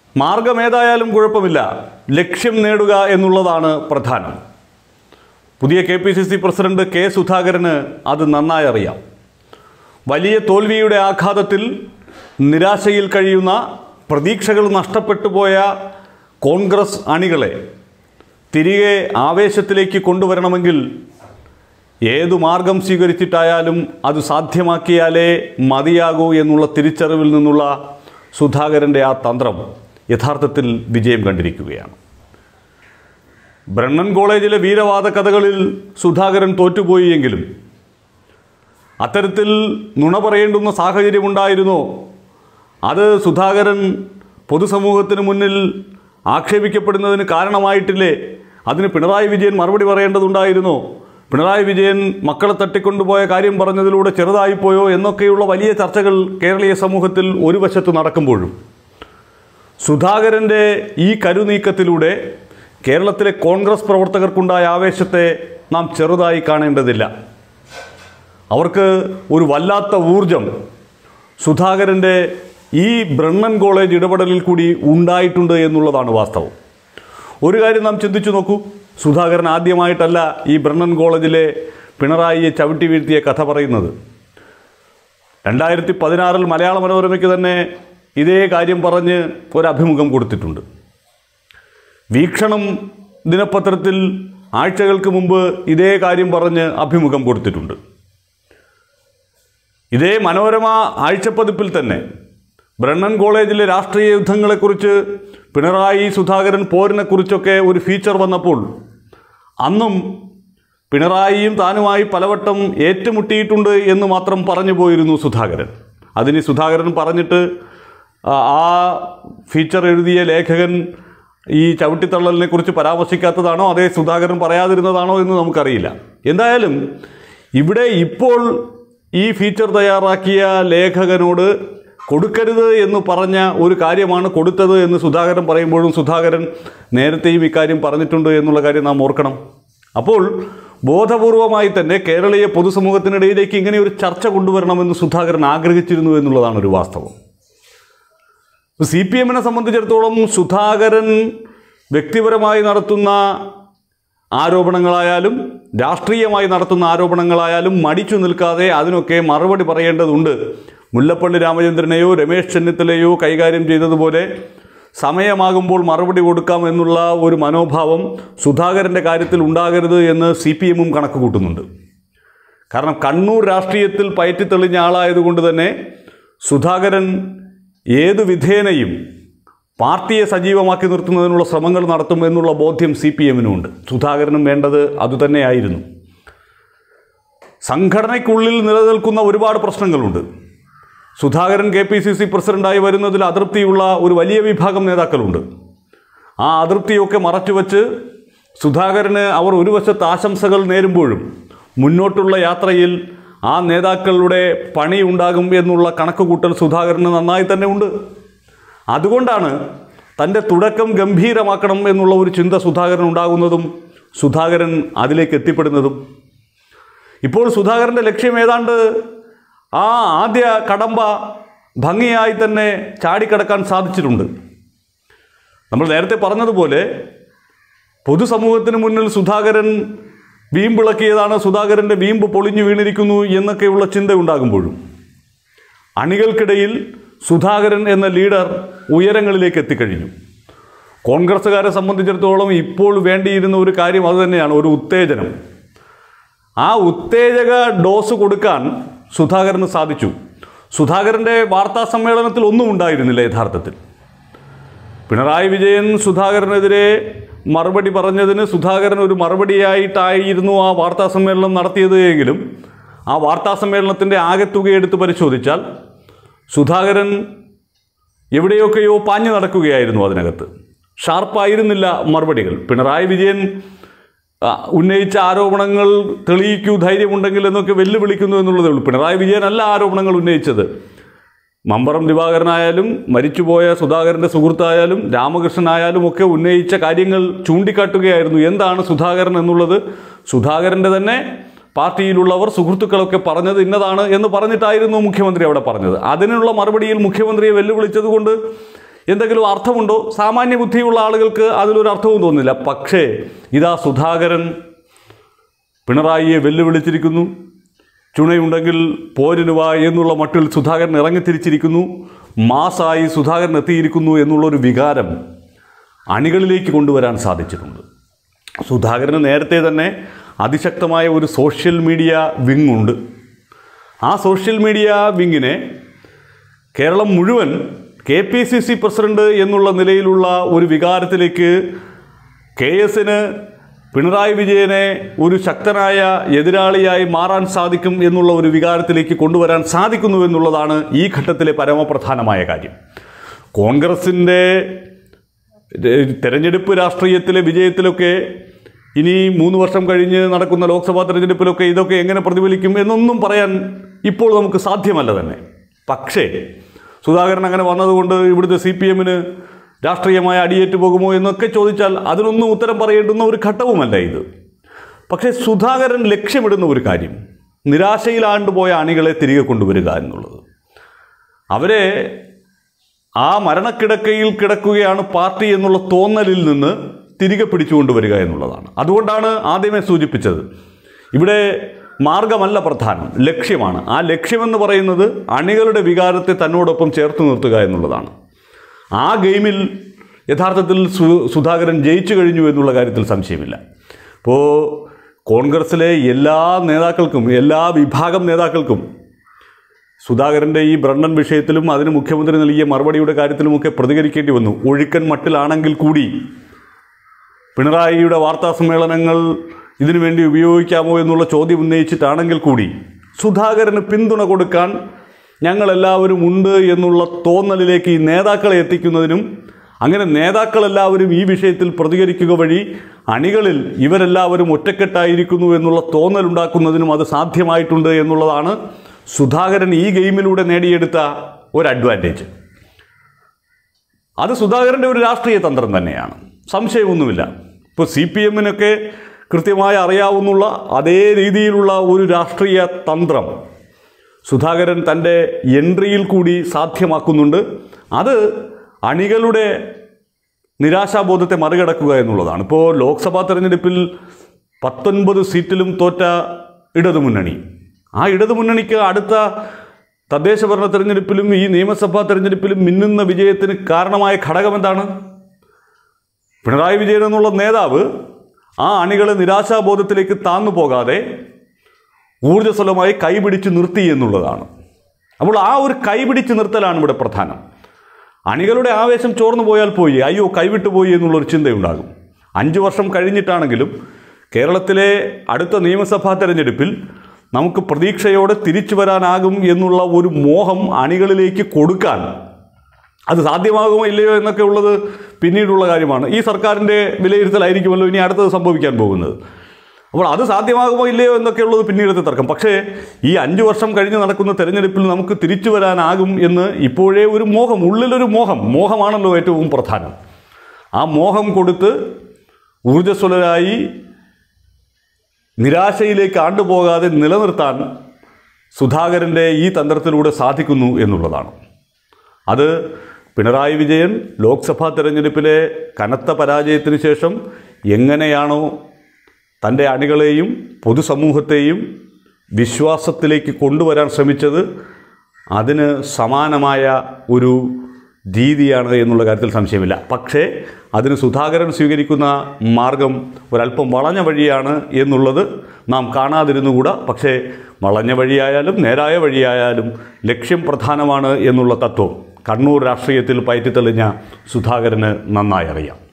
മാർഗമേതായാലും കുഴപ്പമില്ല ലക്ഷ്യം നേടുക എന്നുള്ളതാണ് പ്രധാനം പുതിയ K P C C president K സുധാകരന് അത് നന്നായി അറിയാം വലിയ തോൽവിയുടെ ആഘാതത്തിൽ നിരാശയിൽ കഴിയുന്ന പ്രതീക്ഷകൾ നഷ്ടപ്പെട്ടു പോയ കോൺഗ്രസ് അണികളെ തിരികെ ആവേശത്തിലേക്ക് കൊണ്ടുവരണമെങ്കിൽ ഏതു മാർഗം സ്വീകരിച്ചിട്ടായാലും അത് സാധ്യമാക്കിയാലേ മതിയാകൂ എന്നുള്ള തിരിച്ചറിവിൽ നിന്നുള്ള സുധാകരൻ്റെ ആ തന്ത്രം യഥാർത്ഥത്തിൽ വിജയം കണ്ടിരിക്കുകയാണ് ബ്രണ്ണൻ കോളേജിലെ വീരവാദ കഥകളിൽ സുധാകരൻ തോറ്റുപോയി എങ്കിലും അത്തരത്തിൽ നുണ പറയേണ്ടുന്ന സാഹചര്യമുണ്ടായിരുന്നോ അത് സുധാകരൻ പൊതുസമൂഹത്തിന് മുന്നിൽ ആക്ഷേപിക്കപ്പെടുന്നതിന് കാരണമായിട്ടില്ലേ അതിന് പിണറായി വിജയൻ മറുപടി പറയേണ്ടതുണ്ടായിരുന്നോ പിണറായി വിജയൻ മക്കളെ തട്ടിക്കൊണ്ടുപോയ കാര്യം പറഞ്ഞതിലൂടെ ചെറുതായിപ്പോയോ എന്നൊക്കെയുള്ള വലിയ ചർച്ചകൾ കേരളീയ സമൂഹത്തിൽ ഒരു വശത്ത് നടക്കുമ്പോഴും സുധാകരൻ്റെ ഈ കരുനീക്കത്തിലൂടെ കേരളത്തിലെ കോൺഗ്രസ് പ്രവർത്തകർക്കുണ്ടായ ആവേശത്തെ നാം ചെറുതായി കാണേണ്ടതില്ല അവർക്ക് ഒരു വല്ലാത്ത ഊർജം സുധാകരൻ്റെ ഈ ബ്രണ്ണൻ കോളേജ് ഇടപെടലിൽ കൂടി ഉണ്ടായിട്ടുണ്ട് എന്നുള്ളതാണ് വാസ്തവം ഒരു കാര്യം നാം ചിന്തിച്ചു നോക്കൂ സുധാകരൻ ആദ്യമായിട്ടല്ല ഈ ബ്രണ്ണൻ കോളേജിലെ പിണറായിയെ ചവിട്ടി വീഴ്ത്തിയ കഥ പറയുന്നത് രണ്ടായിരത്തി പതിനാറിൽ മലയാള മനോരമയ്ക്ക് തന്നെ ഇതേ കാര്യം പറഞ്ഞ് ഒരു അഭിമുഖം കൊടുത്തിട്ടുണ്ട് വീക്ഷണം ദിനപത്രത്തിൽ ആഴ്ചകൾക്ക് മുമ്പ് ഇതേ കാര്യം പറഞ്ഞ് അഭിമുഖം കൊടുത്തിട്ടുണ്ട് ഇതേ മനോരമ ആഴ്ചപ്പതിപ്പിൽ തന്നെ ബ്രണ്ണൻ കോളേജിലെ രാഷ്ട്രീയ യുദ്ധങ്ങളെക്കുറിച്ച് പിണറായി സുധാകരൻ പോരിനെക്കുറിച്ചൊക്കെ ഒരു ഫീച്ചർ വന്നപ്പോൾ അന്നും പിണറായിയും താനുമായി പലവട്ടം ഏറ്റുമുട്ടിയിട്ടുണ്ട് എന്ന് മാത്രം പറഞ്ഞു പോയിരുന്നു സുധാകരൻ അതിന് സുധാകരൻ പറഞ്ഞിട്ട് ആ ആ ഫീച്ചർ എഴുതിയ ലേഖകൻ ഈ ചവിട്ടിത്തള്ളലിനെ കുറിച്ച് പരാമർശിക്കാത്തതാണോ അതേ സുധാകരൻ പറയാതിരുന്നതാണോ എന്ന് നമുക്കറിയില്ല എന്തായാലും ഇവിടെ ഇപ്പോൾ ഈ ഫീച്ചർ തയ്യാറാക്കിയ ലേഖകനോട് കൊടുക്കരുത് എന്ന് പറഞ്ഞ ഒരു കാര്യമാണ് കൊടുത്തത് എന്ന് സുധാകരൻ പറയുമ്പോഴും സുധാകരൻ നേരത്തെയും ഇക്കാര്യം പറഞ്ഞിട്ടുണ്ട് എന്നുള്ള കാര്യം നാം ഓർക്കണം അപ്പോൾ ബോധപൂർവമായി തന്നെ കേരളീയ പൊതുസമൂഹത്തിനിടയിലേക്ക് ഇങ്ങനെ ഒരു ചർച്ച കൊണ്ടുവരണമെന്ന് സുധാകരൻ ആഗ്രഹിച്ചിരുന്നു എന്നുള്ളതാണ് ഒരു വാസ്തവം സി പി എമ്മിനെ സംബന്ധിച്ചിടത്തോളം സുധാകരൻ വ്യക്തിപരമായി നടത്തുന്ന ആരോപണങ്ങളായാലും രാഷ്ട്രീയമായി നടത്തുന്ന ആരോപണങ്ങളായാലും മടിച്ചു നിൽക്കാതെ അതിനൊക്കെ മറുപടി പറയേണ്ടതുണ്ട് മുല്ലപ്പള്ളി രാമചന്ദ്രനെയോ രമേശ് ചെന്നിത്തലയോ കൈകാര്യം ചെയ്തതുപോലെ സമയമാകുമ്പോൾ മറുപടി കൊടുക്കാം എന്നുള്ള ഒരു മനോഭാവം സുധാകരൻ്റെ കാര്യത്തിൽ ഉണ്ടാകരുത് എന്ന് സി പി എമ്മും കണക്ക് കൂട്ടുന്നുണ്ട് കാരണം കണ്ണൂർ രാഷ്ട്രീയത്തിൽ പയറ്റിത്തെളിഞ്ഞ ആളായതുകൊണ്ട് തന്നെ സുധാകരൻ ഏതു വിധേനയും പാർട്ടിയെ സജീവമാക്കി നിർത്തുന്നതിനുള്ള ശ്രമങ്ങൾ നടത്തും എന്നുള്ള ബോധ്യം സി പി എമ്മിനുമുണ്ട് സുധാകരനും വേണ്ടത് അതുതന്നെയായിരുന്നു സംഘടനയ്ക്കുള്ളിൽ നിലനിൽക്കുന്ന ഒരുപാട് പ്രശ്നങ്ങളുണ്ട് Sudhakaran K P C C പ്രസിഡന്റായി വരുന്നതിൽ അതൃപ്തിയുള്ള ഒരു വലിയ വിഭാഗം നേതാക്കളുണ്ട് ആ അതൃപ്തിയൊക്കെ മറച്ചുവെച്ച് സുധാകരന് അവർ ഒരു വശത്ത് ആശംസകൾ നേരുമ്പോഴും മുന്നോട്ടുള്ള യാത്രയിൽ ആ നേതാക്കളുടെ പണി ഉണ്ടാകും എന്നുള്ള കണക്കുകൂട്ടൽ സുധാകരന് നന്നായി തന്നെ ഉണ്ട് അതുകൊണ്ടാണ് തൻ്റെ തുടക്കം ഗംഭീരമാക്കണം എന്നുള്ള ഒരു ചിന്ത സുധാകരൻ ഉണ്ടാകുന്നതും സുധാകരൻ അതിലേക്ക് എത്തിപ്പെടുന്നതും ഇപ്പോൾ സുധാകരൻ്റെ ലക്ഷ്യം ഏതാണ്ട് ആ ആദ്യ കടമ്പ ഭംഗിയായി തന്നെ ചാടിക്കടക്കാൻ സാധിച്ചിട്ടുണ്ട് നമ്മൾ നേരത്തെ പറഞ്ഞതുപോലെ പൊതുസമൂഹത്തിന് മുന്നിൽ സുധാകരൻ വീമ്പിളക്കിയതാണ് സുധാകരൻ്റെ വീമ്പ് പൊളിഞ്ഞു വീണിരിക്കുന്നു എന്നൊക്കെയുള്ള ചിന്ത ഉണ്ടാകുമ്പോഴും അണികൾക്കിടയിൽ സുധാകരൻ എന്ന ലീഡർ ഉയരങ്ങളിലേക്ക് എത്തിക്കഴിഞ്ഞു കോൺഗ്രസ്സുകാരെ സംബന്ധിച്ചിടത്തോളം ഇപ്പോൾ വേണ്ടിയിരുന്ന ഒരു കാര്യം അതുതന്നെയാണ് ഒരു ഉത്തേജനം ആ ഉത്തേജക ഡോസ് കൊടുക്കാൻ സുധാകരന് സാധിച്ചു സുധാകരൻ്റെ വാർത്താ സമ്മേളനത്തിൽ ഒന്നും ഉണ്ടായിരുന്നില്ല യഥാർത്ഥത്തിൽ പിണറായി വിജയൻ സുധാകരനെതിരെ മറുപടി പറഞ്ഞതിന് സുധാകരൻ ഒരു മറുപടിയായിട്ടായിരുന്നു ആ വാർത്താ സമ്മേളനം നടത്തിയത് എങ്കിലും ആ വാർത്താ സമ്മേളനത്തിൻ്റെ ആകെത്തുക എടുത്ത് പരിശോധിച്ചാൽ സുധാകരൻ എവിടെയൊക്കെയോ പാഞ്ഞു നടക്കുകയായിരുന്നു അതിനകത്ത് ഷാർപ്പായിരുന്നില്ല മറുപടികൾ പിണറായി വിജയൻ ആ, ഉന്നയിച്ച ആരോപണങ്ങൾ തെളിയിക്കൂ ധൈര്യമുണ്ടെങ്കിൽ എന്നൊക്കെ വെല്ലുവിളിക്കുന്നു എന്നുള്ളതേ ഉള്ളൂ പിണറായി വിജയനല്ല ആരോപണങ്ങൾ ഉന്നയിച്ചത് മമ്പറം ദിവാകരനായാലും മരിച്ചുപോയ സുധാകരൻ്റെ സുഹൃത്തായാലും രാമകൃഷ്ണനായാലും ഒക്കെ ഉന്നയിച്ച കാര്യങ്ങൾ ചൂണ്ടിക്കാട്ടുകയായിരുന്നു എന്താണ് സുധാകരൻ എന്നുള്ളത് സുധാകരൻ്റെ തന്നെ പാർട്ടിയിലുള്ളവർ സുഹൃത്തുക്കളൊക്കെ പറഞ്ഞത് ഇന്നതാണ് എന്ന് പറഞ്ഞിട്ടായിരുന്നു മുഖ്യമന്ത്രി അവിടെ പറഞ്ഞത് അതിനുള്ള മറുപടിയിൽ മുഖ്യമന്ത്രിയെ വെല്ലുവിളിച്ചതുകൊണ്ട് എന്തെങ്കിലും അർത്ഥമുണ്ടോ സാമാന്യ ബുദ്ധിയുള്ള ആളുകൾക്ക് അതിലൊരു അർത്ഥവും തോന്നില്ല പക്ഷേ ഇതാ സുധാകരൻ പിണറായിയെ വെല്ലുവിളിച്ചിരിക്കുന്നു ചുണയുണ്ടെങ്കിൽ പോരിന് വാ എന്നുള്ള മട്ടിൽ സുധാകരൻ ഇറങ്ങിത്തിരിച്ചിരിക്കുന്നു മാസായി സുധാകരൻ എത്തിയിരിക്കുന്നു എന്നുള്ളൊരു വികാരം അണികളിലേക്ക് കൊണ്ടുവരാൻ സാധിച്ചിട്ടുണ്ട് സുധാകരന് നേരത്തെ തന്നെ അതിശക്തമായ ഒരു സോഷ്യൽ മീഡിയ വിങ് ഉണ്ട് ആ സോഷ്യൽ മീഡിയ വിങ്ങിനെ കേരളം മുഴുവൻ K P C C president എന്നുള്ള നിലയിലുള്ള ഒരു വികാരത്തിലേക്ക് കെ എസിന് പിണറായി വിജയനെ ഒരു ശക്തനായ എതിരാളിയായി മാറാൻ സാധിക്കും എന്നുള്ള ഒരു വികാരത്തിലേക്ക് കൊണ്ടുവരാൻ സാധിക്കുന്നു എന്നുള്ളതാണ് ഈ ഘട്ടത്തിലെ പരമപ്രധാനമായ കാര്യം കോൺഗ്രസിൻ്റെ തെരഞ്ഞെടുപ്പ് രാഷ്ട്രീയത്തിലെ വിജയത്തിലൊക്കെ ഇനി മൂന്ന് വർഷം കഴിഞ്ഞ് നടക്കുന്ന ലോക്സഭാ തെരഞ്ഞെടുപ്പിലൊക്കെ ഇതൊക്കെ എങ്ങനെ പ്രതിഫലിക്കും എന്നൊന്നും പറയാൻ ഇപ്പോൾ നമുക്ക് സാധ്യമല്ല തന്നെ പക്ഷേ സുധാകരൻ അങ്ങനെ വന്നതുകൊണ്ട് ഇവിടുത്തെ സി പി എമ്മിന് രാഷ്ട്രീയമായ അടിയേറ്റ് പോകുമോ എന്നൊക്കെ ചോദിച്ചാൽ അതിനൊന്നും ഉത്തരം പറയേണ്ടുന്ന ഒരു ഘട്ടവുമല്ല ഇത് പക്ഷേ സുധാകരൻ ലക്ഷ്യമിടുന്ന ഒരു കാര്യം നിരാശയിലാണ്ടുപോയ അണികളെ തിരികെ കൊണ്ടുവരിക എന്നുള്ളത് അവരെ ആ മരണക്കിടക്കയിൽ കിടക്കുകയാണ് പാർട്ടി എന്നുള്ള തോന്നലിൽ നിന്ന് തിരികെ പിടിച്ചുകൊണ്ടുവരിക എന്നുള്ളതാണ് അതുകൊണ്ടാണ് ആദ്യമേ സൂചിപ്പിച്ചത് ഇവിടെ മാർഗമല്ല പ്രധാനം ലക്ഷ്യമാണ് ആ ലക്ഷ്യമെന്ന് പറയുന്നത് അണികളുടെ വികാരത്തെ തന്നോടൊപ്പം ചേർത്ത് നിർത്തുക എന്നുള്ളതാണ് ആ ഗെയിമിൽ യഥാർത്ഥത്തിൽ സു സുധാകരൻ ജയിച്ചു കഴിഞ്ഞു എന്നുള്ള കാര്യത്തിൽ സംശയമില്ല ഇപ്പോൾ കോൺഗ്രസിലെ എല്ലാ നേതാക്കൾക്കും എല്ലാ വിഭാഗം നേതാക്കൾക്കും സുധാകരൻ്റെ ഈ ബ്രണ്ണൻ വിഷയത്തിലും അതിന് മുഖ്യമന്ത്രി നൽകിയ മറുപടിയുടെ കാര്യത്തിലുമൊക്കെ പ്രതികരിക്കേണ്ടി വന്നു ഒഴുക്കൻ മട്ടിലാണെങ്കിൽ കൂടി പിണറായിയുടെ വാർത്താ സമ്മേളനങ്ങൾ ഇതിനു വേണ്ടി ഉപയോഗിക്കാമോ എന്നുള്ള ചോദ്യം ഉന്നയിച്ചിട്ടാണെങ്കിൽ കൂടി സുധാകരന് പിന്തുണ കൊടുക്കാൻ ഞങ്ങളെല്ലാവരും ഉണ്ട് എന്നുള്ള തോന്നലിലേക്ക് ഈ നേതാക്കളെ എത്തിക്കുന്നതിനും അങ്ങനെ നേതാക്കളെല്ലാവരും ഈ വിഷയത്തിൽ പ്രതികരിക്കുക വഴി അണികളിൽ ഇവരെല്ലാവരും ഒറ്റക്കെട്ടായിരിക്കുന്നു എന്നുള്ള തോന്നലുണ്ടാക്കുന്നതിനും അത് സാധ്യമായിട്ടുണ്ട് എന്നുള്ളതാണ് സുധാകരൻ ഈ ഗെയിമിലൂടെ നേടിയെടുത്ത ഒരു അഡ്വാൻറ്റേജ് അത് സുധാകരൻ്റെ ഒരു രാഷ്ട്രീയ തന്ത്രം തന്നെയാണ് സംശയമൊന്നുമില്ല ഇപ്പോൾ സി പി എമ്മിനൊക്കെ കൃത്യമായി അറിയാവുന്നുള്ള അതേ രീതിയിലുള്ള ഒരു രാഷ്ട്രീയ തന്ത്രം സുധാകരൻ തൻ്റെ എൻട്രിയിൽ കൂടി സാധ്യമാക്കുന്നുണ്ട് അത് അണികളുടെ നിരാശാബോധത്തെ മറികടക്കുക എന്നുള്ളതാണ് ഇപ്പോൾ ലോക്സഭാ തെരഞ്ഞെടുപ്പിൽ പത്തൊൻപത് സീറ്റിലും തോറ്റ ഇടതുമുന്നണി ആ ഇടതുമുന്നണിക്ക് അടുത്ത തദ്ദേശ ഭരണ തെരഞ്ഞെടുപ്പിലും ഈ നിയമസഭാ തെരഞ്ഞെടുപ്പിലും മിന്നുന്ന വിജയത്തിന് കാരണമായ ഘടകം എന്താണ് പിണറായി വിജയൻ എന്നുള്ള നേതാവ് ആ അണികളെ നിരാശാബോധത്തിലേക്ക് താന്നു പോകാതെ ഊർജ്ജസ്വലമായി കൈപിടിച്ച് നിർത്തി എന്നുള്ളതാണ് അപ്പോൾ ആ ഒരു കൈപിടിച്ച് നിർത്തലാണ് ഇവിടെ പ്രധാനം അണികളുടെ ആവേശം ചോർന്നു പോയാൽ പോയി അയ്യോ കൈവിട്ടു പോയി എന്നുള്ളൊരു ചിന്തയുണ്ടാകും അഞ്ച് വർഷം കഴിഞ്ഞിട്ടാണെങ്കിലും കേരളത്തിലെ അടുത്ത നിയമസഭാ തെരഞ്ഞെടുപ്പിൽ നമുക്ക് പ്രതീക്ഷയോടെ തിരിച്ചു വരാനാകും എന്നുള്ള ഒരു മോഹം അണികളിലേക്ക് കൊടുക്കാൻ അത് സാധ്യമാകുമോ ഇല്ലയോ എന്നൊക്കെ ഉള്ളത് പിന്നീടുള്ള കാര്യമാണ് ഈ സർക്കാരിൻ്റെ വിലയിരുത്തലായിരിക്കുമല്ലോ ഇനി അടുത്തത് സംഭവിക്കാൻ പോകുന്നത് അപ്പോൾ അത് സാധ്യമാകുമോ ഇല്ലയോ എന്നൊക്കെ ഉള്ളത് പിന്നീടത്തെ തർക്കം പക്ഷേ ഈ അഞ്ച് വർഷം കഴിഞ്ഞ് നടക്കുന്ന തെരഞ്ഞെടുപ്പിൽ നമുക്ക് തിരിച്ചു വരാനാകും എന്ന് ഇപ്പോഴേ ഒരു മോഹം ഉള്ളിലൊരു മോഹം മോഹമാണല്ലോ ഏറ്റവും പ്രധാനം ആ മോഹം കൊടുത്ത് ഊർജ്ജസ്വലരായി നിരാശയിലേക്ക് ആണ്ടുപോകാതെ നിലനിർത്താൻ സുധാകരൻ്റെ ഈ തന്ത്രത്തിലൂടെ സാധിക്കുന്നു എന്നുള്ളതാണ് അത് പിണറായി വിജയൻ ലോക്സഭാ തെരഞ്ഞെടുപ്പിലെ കനത്ത പരാജയത്തിന് ശേഷം എങ്ങനെയാണോ തൻ്റെ അണികളെയും പൊതുസമൂഹത്തെയും വിശ്വാസത്തിലേക്ക് കൊണ്ടുവരാൻ ശ്രമിച്ചത് അതിന് സമാനമായ ഒരു രീതിയാണ് എന്നുള്ള കാര്യത്തിൽ സംശയമില്ല പക്ഷേ അതിന് സുധാകരൻ സ്വീകരിക്കുന്ന മാർഗം ഒരല്പം വളഞ്ഞ വഴിയാണ് എന്നുള്ളത് നാം കാണാതിരുന്നുകൂടാ പക്ഷേ വളഞ്ഞ വഴിയായാലും നേരായ വഴിയായാലും ലക്ഷ്യം പ്രധാനമാണ് എന്നുള്ള തത്വം കണ്ണൂർ രാഷ്ട്രീയത്തിൽ പയറ്റിത്തെളിഞ്ഞ സുധാകരന് നന്നായി അറിയാം